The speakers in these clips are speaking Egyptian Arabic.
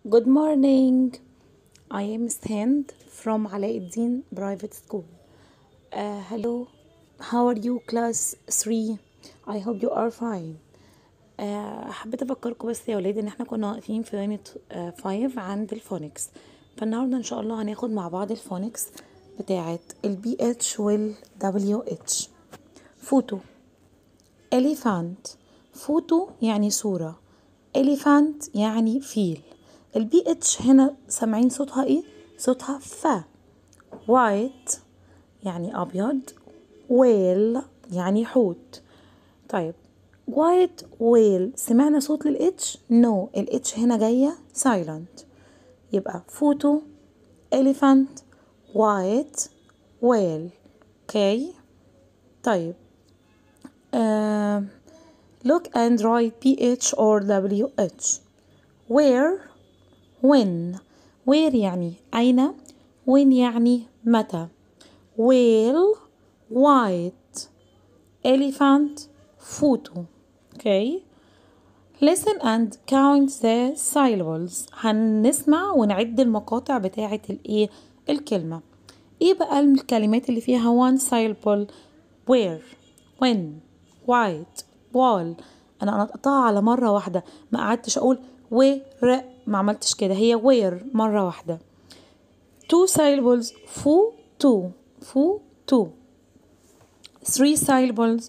Good morning. I am Sand from Alauddin Private School. Uh, hello. How are you class 3? I hope you are fine. Uh, حبيت افكركم بس يا ولاد ان احنا كنا واقفين في يونت 5 عند الفونكس فالنهارده ان شاء الله هناخد مع بعض الفونكس بتاعه البي اتش وال دبليو اتش فوتو elephant فوتو يعني صورة elephant يعني فيل البي اتش هنا سامعين صوتها ايه صوتها ف white يعني ابيض whale يعني حوت طيب white whale سمعنا صوت للاتش نو no. الاتش هنا جايه silent يبقى فوتو elephant white whale اوكي طيب uh, look and write ph or wh where when where يعني أين when يعني متى whale white elephant photo okay listen and count the syllables هنسمع ونعد المقاطع بتاعة الايه الكلمة ايه بقى الكلمات اللي فيها one syllable where when white wall انا نطقتها على مرة واحدة ما قعدتش اقول where ما عملتش كده هي where مرة واحدة two syllables فو تو فو تو three syllables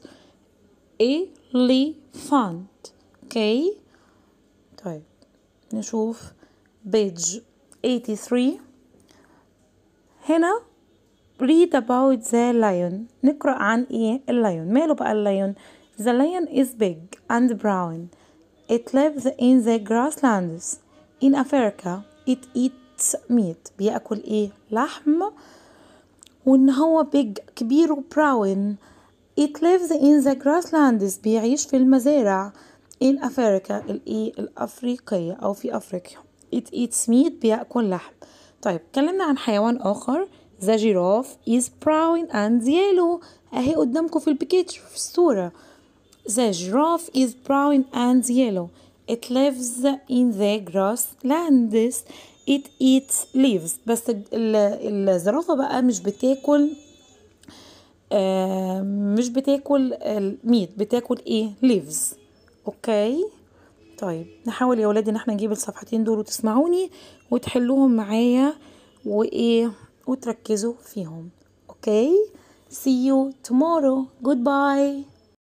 elephant اوكي طيب نشوف page 83 هنا read about the lion نقرأ عن ايه اللايون ماله بقى اللايون the lion is big and brown it lives in the grasslands in Africa it eats meat بياكل ايه لحم وان هو big كبير وبراون it lives in the grasslands بيعيش في المزارع in Africa الايه الافريقيه او في افريقيا it eats meat بياكل لحم طيب اتكلمنا عن حيوان اخر the giraffe is brown and yellow اهي قدامكم في البيكتشر في الصوره The giraffe is brown and yellow. It lives in the grasslands. It eats leaves. بس الزرافة بقى مش بتاكل آه مش بتاكل الميت بتاكل ايه leaves اوكي طيب نحاول يا ولادي ان احنا نجيب الصفحتين دول وتسمعوني وتحلوهم معايا وايه وتركزوا فيهم اوكي see you tomorrow goodbye